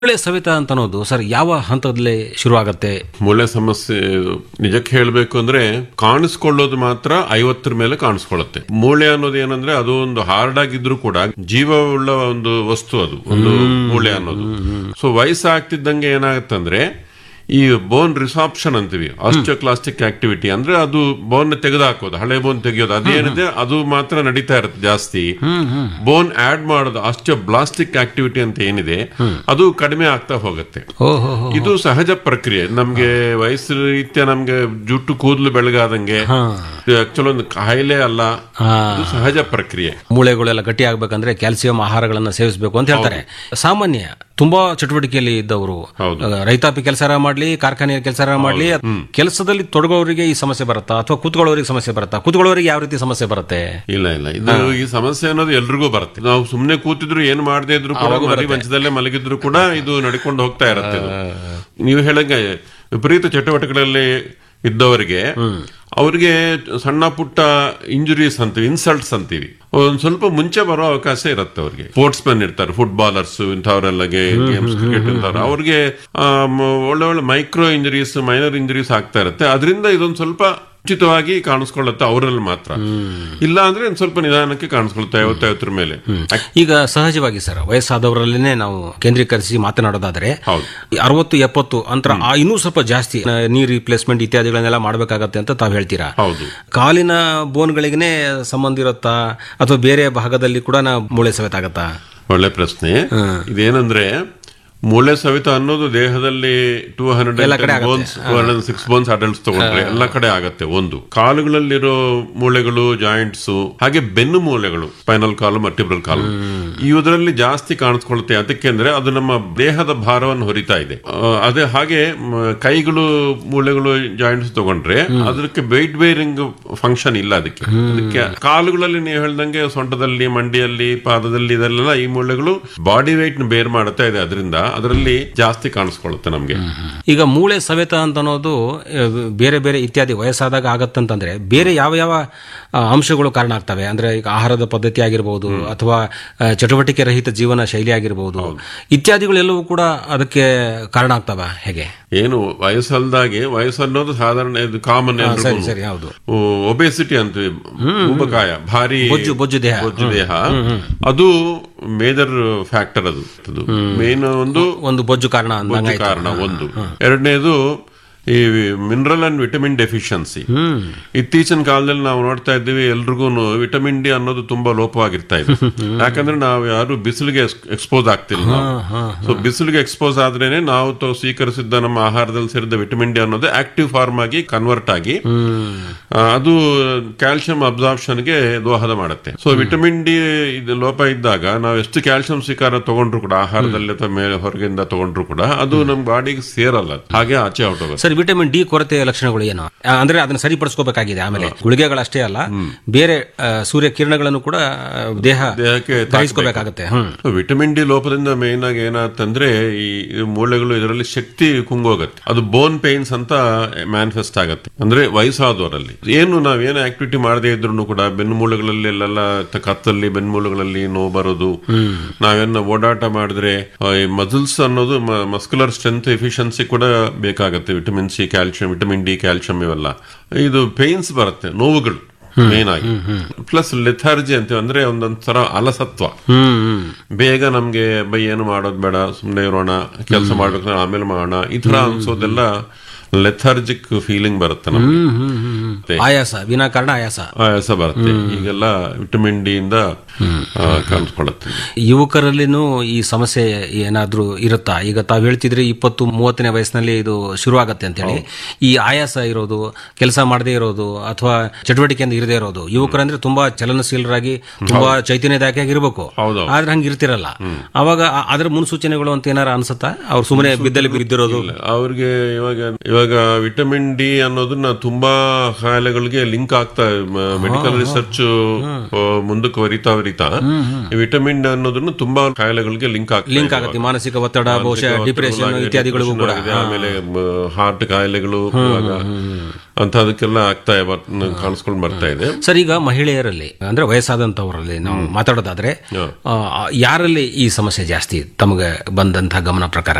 ಮೂಳೆ ಸವೆತ ಅಂತ ಅನ್ನೋದು ಸರ್ ಯಾವ ಹಂತದಲ್ಲಿ ಶುರುವಾಗತ್ತೆ ಮೂಳೆ ಸಮಸ್ಯೆ ನಿಜಕ್ಕೆ ಹೇಳಬೇಕು ಅಂದ್ರೆ ಕಾಣಿಸ್ಕೊಳ್ಳೋದು ಮಾತ್ರ ಐವತ್ತರ ಮೇಲೆ ಕಾಣಿಸ್ಕೊಳ್ಳುತ್ತೆ ಮೂಳೆ ಅನ್ನೋದು ಏನಂದ್ರೆ ಅದು ಒಂದು ಹಾರ್ಡ್ ಆಗಿದ್ರು ಕೂಡ ಜೀವವುಳ್ಳ ಒಂದು ವಸ್ತು ಅದು ಒಂದು ಮೂಳೆ ಅನ್ನೋದು ಸೊ ವಯಸ್ಸಾಗ್ತಿದ್ದಂಗೆ ಏನಾಗುತ್ತಂದ್ರೆ ಈ ಬೋನ್ ರಿಸಾಪ್ಷನ್ ಅಂತೀವಿ ಆಸ್ಟಿಯೋಕ್ಲಾಸ್ಟಿಕ್ ಆಕ್ಟಿವಿಟಿ ಅಂದ್ರೆ ಅದು ಬೋನ್ ತೆಗೆದುಹಾಕೋದು ಹಳೆ ಬೋನ್ ತೆಗೆಯೋದು ಅದೇನಿದೆ ಅದು ಮಾತ್ರ ನಡೀತಾ ಇರುತ್ತೆ ಜಾಸ್ತಿ ಬೋನ್ ಆಡ್ ಮಾಡೋದು ಆಸ್ಟಿಯೋಬ್ಲಾಸ್ಟಿಕ್ ಆಕ್ಟಿವಿಟಿ ಅಂತ ಏನಿದೆ ಅದು ಕಡಿಮೆ ಆಗ್ತಾ ಹೋಗುತ್ತೆ ಓಹೋ ಇದು ಸಹಜ ಪ್ರಕ್ರಿಯೆ ನಮ್ಗೆ ವಯಸ್ಸು ರೀತ್ಯ ನಮ್ಗೆ ಜುಟ್ಟು ಕೂದಲು ಬೆಳಗಾದಂಗೆ ಆಕ್ಚುಲ್ ಒಂದು ಕಾಯಿಲೆ ಅಲ್ಲ ಇದು ಸಹಜ ಪ್ರಕ್ರಿಯೆ ಮೂಳೆಗಳೆಲ್ಲ ಗಟ್ಟಿ ಆಗ್ಬೇಕಂದ್ರೆ ಕ್ಯಾಲ್ಸಿಯಂ ಆಹಾರಗಳನ್ನ ಸೇವಿಸಬೇಕು ಅಂತ ಹೇಳ್ತಾರೆ ಸಾಮಾನ್ಯ ತುಂಬಾ ಚಟುವಟಿಕೆಯಲ್ಲಿ ಇದ್ದವರು ಹೌದು. ಆ, ರೈತಾಪಿ ಕೆಲಸ ಮಾಡ್ಲಿ ಕಾರ್ಖಾನೆಯ ಕೆಲಸ ಮಾಡ್ಲಿ ಕೆಲಸದಲ್ಲಿ ತೊಡಗೋರಿಗೆ ಈ ಸಮಸ್ಯೆ ಬರುತ್ತಾ ಅಥವಾ ಕೂತ್ಕೊಳ್ಳೋರಿಗೆ ಸಮಸ್ಯೆ ಬರುತ್ತಾ ಕೂತ್ಕೊಳ್ಳೋರಿಗೆ ಯಾವ ರೀತಿ ಸಮಸ್ಯೆ ಬರುತ್ತೆ ಇಲ್ಲ ಇಲ್ಲ ಇದು ಈ ಸಮಸ್ಯೆ ಅನ್ನೋದು ಎಲ್ರಿಗೂ ಬರುತ್ತೆ ನಾವು ಸುಮ್ನೆ ಕೂತಿದ್ರು ಏನು ಮಾಡದೇ ಇದ್ರು ಕೂಡ ಮರಿ ಮಂಚದಲ್ಲೇ ಮಲಗಿದ್ರು ಕೂಡ ಇದು ನಡ್ಕೊಂಡು ಹೋಗ್ತಾ ಇರುತ್ತೆ ಇದು. ನೀವು ಹೇಳಂಗೆ ವಿಪರೀತ ಚಟುವಟಿಕೆಗಳಲ್ಲಿ ಇದ್ದವರಿಗೆ ಅವರಿಗೆ ಸಣ್ಣ ಪುಟ್ಟ ಇಂಜುರೀಸ್ ಅಂತೀವಿ ಇನ್ಸಲ್ಟ್ಸ್ ಅಂತೀವಿ ಒಂದ್ ಸ್ವಲ್ಪ ಮುಂಚೆ ಬರೋ ಅವಕಾಶ ಇರುತ್ತೆ ಅವ್ರಿಗೆ ಸ್ಪೋರ್ಟ್ಸ್ ಮೆನ್ ಇರ್ತಾರೆ ಫುಟ್ಬಾಲರ್ಸ್ ಇಂಥವರೆಲ್ಲ ಗೇಮ್ಸ್ ಕ್ರಿಕೆಟ್ ಇಂಥವ್ರು ಅವ್ರಿಗೆ ಆ, ಮ- ಒಳ್ಳೆ ಒಳ್ಳೆ ಮೈಕ್ರೋ ಇಂಜುರೀಸ್ ಮೈನರ್ ಇಂಜುರೀಸ್ ಆಗ್ತಾ ಇರುತ್ತೆ ಅದರಿಂದ ಇದೊಂದು ಸ್ವಲ್ಪ ಉಚಿತವಾಗಿ ಕಾಣಿಸ್ಕೊಳ್ಳುತ್ತೆ ಅವರಲ್ಲಿ ಮಾತ್ರ ಇಲ್ಲ ಅಂದ್ರೆ ಒಂದ್ ಸ್ವಲ್ಪ ನಿಧಾನಕ್ಕೆ ಕಾಣಿಸ್ಕೊಳ್ಳುತ್ತೆ ಐವತ್ತೈವತ್ತರ ಮೇಲೆ ಈಗ ಸಹಜವಾಗಿ ಸರ್ ವಯಸ್ಸಾದವರಲ್ಲಿನೇ ನಾವು ಕೇಂದ್ರೀಕರಿಸಿ ಮಾತನಾಡೋದಾದ್ರೆ ಹೌದು. ಈ ಅರವತ್ತು ಎಪ್ಪತ್ತು ಅಂತರ ಆ ಇನ್ನೂ ಸ್ವಲ್ಪ ಜಾಸ್ತಿ ಆ, ನೀ ರಿಪ್ಲೇಸ್ಮೆಂಟ್ ಇತ್ಯಾದಿಗಳನ್ನೆಲ್ಲ ಮಾಡಬೇಕಾಗತ್ತೆ ಅಂತ ತಾವು ಹೇಳ್ತೀರಾ ಹೌದು ಕಾಲಿನ ಬೋನ್ಗಳಿಗೇ ಸಂಬಂಧ ಇರುತ್ತಾ ಅಥವಾ ಬೇರೆ ಭಾಗದಲ್ಲಿ ಕೂಡ ನಾ ಮೂಳೆ ಸವೆತ ಆಗತ್ತಾ ಒಳ್ಳೆ ಪ್ರಶ್ನೆ ಇದೇನಂದ್ರೆ ಮೂಳೆ ಸವಿತ ಅನ್ನೋದು ದೇಹದಲ್ಲಿ two hundred bones two hundred six bones adults ತಗೊಂಡ್ರೆ ಎಲ್ಲ ಕಡೆ ಆಗತ್ತೆ ಒಂದು ಕಾಲುಗಳಲ್ಲಿರೋ ಮೂಳೆಗಳು ಜಾಯಿಂಟ್ಸ್ ಹಾಗೆ ಬೆನ್ನು ಮೂಳೆಗಳು ಸ್ಪೈನಲ್ ಕಾಲು ಮರ್ಟಿಬ್ರಲ್ ಕಾಲು ಇವುದರಲ್ಲಿ ಜಾಸ್ತಿ ಕಾಣಿಸ್ಕೊಳುತ್ತೆ ಅದಕ್ಕೆ ಅಂದ್ರೆ ಅದು ನಮ್ಮ ದೇಹದ ಭಾರವನ್ನು ಹೊರಿತಾ ಇದೆ ಆ, ಅದೇ ಹಾಗೆ ಮ, ಕೈಗಳು ಮೂಳೆಗಳು ಜಾಯಿಂಟ್ಸ್ ತಗೊಂಡ್ರೆ ಅದಕ್ಕೆ ವೆಯ್ಟ್ ಬೇರಿಂಗ್ ಫಂಕ್ಷನ್ ಇಲ್ಲ ಅದಕ್ಕೆ ಅದಕ್ಕೆ ಕಾಲುಗಳಲ್ಲಿ ನೀವು ಹೇಳ್ದಂಗೆ ಸೊಂಟದಲ್ಲಿ ಮಂಡಿಯಲ್ಲಿ ಪಾದದಲ್ಲಿ ಇದೆಲ್ಲ ಈ ಮೂಳೆಗಳು ಬಾಡಿ weight ನ ಬೇರ್ ಮಾಡುತ್ತಾ ಇದೆ ಅದರಿಂದ ಅದರಲ್ಲಿ ಜಾಸ್ತಿ ಕಾಣಿಸ್ಕೊಳ್ಳುತ್ತೆ ನಮ್ಗೆ ಈಗ ಮೂಳೆ ಸವೆತ ಅಂತ ಅನ್ನೋದು ಆ, ಬೇರೆ ಬೇರೆ ಇತ್ಯಾದಿ ವಯಸ್ಸಾದಾಗ ಆಗತ್ತಂತಂದ್ರೆ ಬೇರೆ ಯಾವ ಯಾವ ಆ, ಅಂಶಗಳು ಕಾರಣ ಆಗ್ತವೆ ಅಂದ್ರೆ ಈಗ ಆಹಾರದ ಪದ್ಧತಿ ಆಗಿರ್ಬೋದು ಅಥವಾ ಆ, ಚಟುವಟಿಕೆ ರಹಿತ ಜೀವನ ಶೈಲಿ ಆಗಿರ್ಬೋದು ಇತ್ಯಾದಿಗಳೆಲ್ಲವೂ ಕೂಡ ಅದಕ್ಕೆ ಕಾರಣ ಆಗ್ತವ ಹೇಗೆ ಏನು ವಯಸ್ಸಲ್ದಾಗೆ ವಯಸ್ಸು ಅನ್ನೋದು ಸಾಧಾರಣ ಇದು ಕಾಮನ್ ಸರಿ ಸರಿ ಹೌದು ಒಬೆಸಿಟಿ ಅಂತೀವಿ ಉಬಕಾಯ ಭಾರಿ ಬೊಜ್ಜು ಬೊಜ್ಜು ದೇಹ ಬೊಜ್ಜು ದೇಹ ಅದು ಮೇಜರ್ ಫ್ಯಾಕ್ಟರ್ ಅದು ಅದು ಮೇನ್ ಒಂದು ಒಂದು ಬೊಜ್ಜು ಕಾರಣ ಬೊಜ್ಜು ಅಂದಂಗಾಯ್ತು. ಕಾರಣ ಒಂದು ಎರಡನೇದು ಈ ಮಿನರಲ್ ಅಂಡ್ ವಿಟಮಿನ್ ಡೆಫಿಷಿಯನ್ಸಿ ಇತ್ತೀಚಿನ ಕಾಲದಲ್ಲಿ ನಾವು ನೋಡ್ತಾ ಇದ್ದೀವಿ ಎಲ್ರಿಗೂ ವಿಟಮಿನ್ ಡಿ ಅನ್ನೋದು ತುಂಬಾ ಲೋಪವಾಗಿರ್ತಾ ಇದೆ ಯಾಕಂದ್ರೆ ನಾವು ಯಾರು ಬಿಸಿಲಿಗೆ ಎಕ್ಸ್ಪೋಸ್ ಆಗ್ತಿಲ್ಲ ಸೊ ಬಿಸಿಲಿಗೆ ಎಕ್ಸ್ಪೋಸ್ ಆದ್ರೇನೆ ನಾವು ತ- ಸ್ವೀಕರಿಸಿದ್ದ ನಮ್ಮ ಆಹಾರದಲ್ಲಿ ಸೇರಿದ ವಿಟಮಿನ್ ಡಿ ಅನ್ನೋದು ಆಕ್ಟಿವ್ ಫಾರ್ಮ್ ಆಗಿ ಕನ್ವರ್ಟ್ ಆಗಿ ಆ, ಅದು ಕ್ಯಾಲ್ಸಿಯಂ ಅಬ್ಸಾರ್ಪ್ಷನ್ಗೆ ದೋಹದ ಮಾಡುತ್ತೆ ಸೊ ವಿಟಮಿನ್ ಡಿ ಇದು ಲೋಪ ಇದ್ದಾಗ ನಾವು ಎಷ್ಟು ಕ್ಯಾಲ್ಸಿಯಂ ಸ್ವೀಕಾರ ತಗೊಂಡ್ರು ಕೂಡ ಆಹಾರದಲ್ಲಿ ಅಥವಾ ಮೇಲೆ ಹೊರಗಿಂದ ತಗೊಂಡ್ರು ಕೂಡ ಅದು ನಮ್ಮ ಬಾಡಿಗೆ ಸೇರಲ್ಲ ಹಾಗೆ ಆಚೆ ಹೊರಟೋಗುತ್ತೆ ಸರಿ ವಿಟಮಿನ್ ಡಿ ಕೊರತೆ ಲಕ್ಷಣಗಳು ಏನು ಆ, ಅಂದ್ರೆ ಅದನ್ನ ಸರಿಪಡಿಸ್ಕೋಬೇಕಾಗಿದೆ ಆಮೇಲೆ ಗುಳಿಗೆಗಳಷ್ಟೇ ಅಲ್ಲ ಬೇರೆ ಆ, ಸೂರ್ಯ ಕಿರಣಗಳನ್ನು ಕೂಡ ಆ, ದೇಹ ದೇಹಕ್ಕೆ ಗ್ರಹಿಸ್ಕೋಬೇಕಾಗತ್ತೆ ಹ್ಮ್ ವಿಟಮಿನ್ ಡಿ ಲೋಪದಿಂದ ಮೇನ್ ಆಗಿ ಏನಾಗ್ತಂದ್ರೆ ಈ ಈ ಮೂಳೆಗಳು ಇದರಲ್ಲಿ ಶಕ್ತಿ ಕುಂಗೋಗತ್ತೆ ಅದು ಬೋನ್ ಪೇನ್ಸ್ ಅಂತ ಮ್ಯಾನಿಫೆಸ್ಟ್ ಆಗತ್ತೆ ಅಂದ್ರೆ ವಯಸ್ಸಾದವರಲ್ಲಿ ಏನು ನಾವೇನು ಆಕ್ಟಿವಿಟಿ ಮಾಡದೇ ಇದ್ರು ಕೂಡ ಬೆನ್ನು ಮೂಳೆಗಳಲ್ಲಿ ಅಲ್ಲೆಲ್ಲ ತ- ಕತ್ತಲ್ಲಿ ಬೆನ್ನು ಮೂಳೆಗಳಲ್ಲಿ ನೋವು ಬರೋದು ನಾವೇನ ಓಡಾಟ ಮಾಡಿದ್ರೆ ಮಸಲ್ಸ್ ಅನ್ನೋದು ಮಸ್ಕ್ಯುಲರ್ ಸ್ಟ್ರೆಂತ್ ಎಫಿಷಿಯನ್ಸಿ ಕೂಡ ಬೇಕಾಗತ್ತೆ vitamin C calcium vitamin D calcium ಇವೆಲ್ಲ ಇದು ಪೇನ್ಸ್ ಬರುತ್ತೆ ನೋವುಗಳು ಮೇನ್ ಆಗಿ ಪ್ಲಸ್ ಲೆಥಾರ್ಜಿ ಅಂತೀವಿ ಅಂದ್ರೆ ಒಂದೊಂಥರ ಅಲಸತ್ವ ಹ್ಮ್ ಹ್ಮ್ ಬೇಗ ನಮ್ಗೆ ಬೈ ಏನು ಮಾಡೋದ್ ಬೇಡ ಸುಮ್ಮನೆ ಇರೋಣ ಕೆಲಸ ಮಾಡ್ಬೇಕು ಆಮೇಲೆ ಮಾಡೋಣ ಈ ತರ ಅನ್ಸೋದೆಲ್ಲ ಲೆಥಾರ್ಜಿಕ್ ಫೀಲಿಂಗ್ ಬರುತ್ತೆ ನಮ್ಗೆ ಹ್ಮ್, ಹ್ಮ್, ಹ್ಮ್, ಹ್ಮ್. ಆಯಾಸ ವಿನಾಕಾರಣ ಆಯಾಸ ಆಯಾಸ ಬರುತ್ತೆ ಈಗೆಲ್ಲ ವಿಟಮಿನ್ ಡಿ ಇಂದ ಆ, ಕಾಣಿಸ್ಕೊಳ್ಳುತ್ತೆ ಯುವಕರಲ್ಲಿನೂ ಈ ಸಮಸ್ಯೆ ಏನಾದ್ರೂ ಇರುತ್ತಾ ಈಗ ತಾವು ಹೇಳ್ತಿದ್ರಿ ಇಪ್ಪತ್ತು ಮೂವತ್ತನೇ ವಯಸ್ಸಿನಲ್ಲಿ ಇದು ಶುರುವಾಗತ್ತೆ ಅಂತ ಹೇಳಿ ಈ ಆಯಾಸ ಇರೋದು ಕೆಲಸ ಮಾಡದೇ ಇರೋದು ಅಥವಾ ಚಟುವಟಿಕೆಯಿಂದ ಇರದೇ ಇರೋದು ಯುವಕರಂದ್ರೆ ತುಂಬಾ ಚಲನಶೀಲರಾಗಿ ತುಂಬಾ ಚೈತನ್ಯದಾಯಕ ಇರಬೇಕು ಹೌದು. ಆದ್ರೆ ಹಂಗೆ ಇರ್ತಿರಲ್ಲ ಅವಾಗ ಆ- ಅದ್ರ ಮುನ್ಸೂಚನೆಗಳು ಅಂತ ಏನಾರ ಅನ್ಸುತ್ತಾ ಅವ್ರು ಸುಮ್ಮನೆ ಬಿದ್ದಲ್ಲಿ ಬಿದ್ದಿರೋದು ಅವ್ರಿಗೆ ಇವಾಗ ಇವಾಗ ವಿಟಮಿನ್ ಡಿ ಅನ್ನೋದನ್ನ ತುಂಬಾ ಕಾಯಿಲೆಗಳಿಗೆ ಲಿಂಕ್ ಆಗ್ತಾ ಮೆಡಿಕಲ್ ರಿಸರ್ಚ್ ಮುಂದಕ್ಕೆ ವರಿತಾ ವರಿತಾ ಈ ವಿಟಮಿನ್ ಅನ್ನೋದನ್ನು ತುಂಬಾ ಕಾಯಿಲೆಗಳಿಗೆ ಲಿಂಕ್ ಆಗ್ತಾ ಲಿಂಕ್ ಇದೆ ಆಗುತ್ತೆ ಮಾನಸಿಕ ಒತ್ತಡ ಬಹುಶಃ ಮಾನಸಿಕ ಡಿಪ್ರೆಷನ್ ಒತ್ತಡ ಇತ್ಯಾದಿಗಳಿಗೂ ಕೂಡ ಆಗಿದೆ. ಆಮೇಲೆ ಹಾರ್ಟ್ ಕಾಯಿಲೆಗಳು ಇವಾಗ ಅಂತದಕ್ಕೆಲ್ಲ ಆಗ್ತಾ ಬರ್- ಕಾಣಿಸ್ಕೊಂಡು ಬರ್ತಾ ಇದೆ ಸರ್ ಈಗ ಮಹಿಳೆಯರಲ್ಲಿ ಅಂದ್ರೆ ವಯಸ್ಸಾದಂತವರಲ್ಲಿ ನಾವು ಮಾತಾಡೋದಾದ್ರೆ ಆ, ಯಾರಲ್ಲಿ ಈ ಸಮಸ್ಯೆ ಜಾಸ್ತಿ ತಮಗೆ ಬಂದಂತಹ ಗಮನ ಪ್ರಕಾರ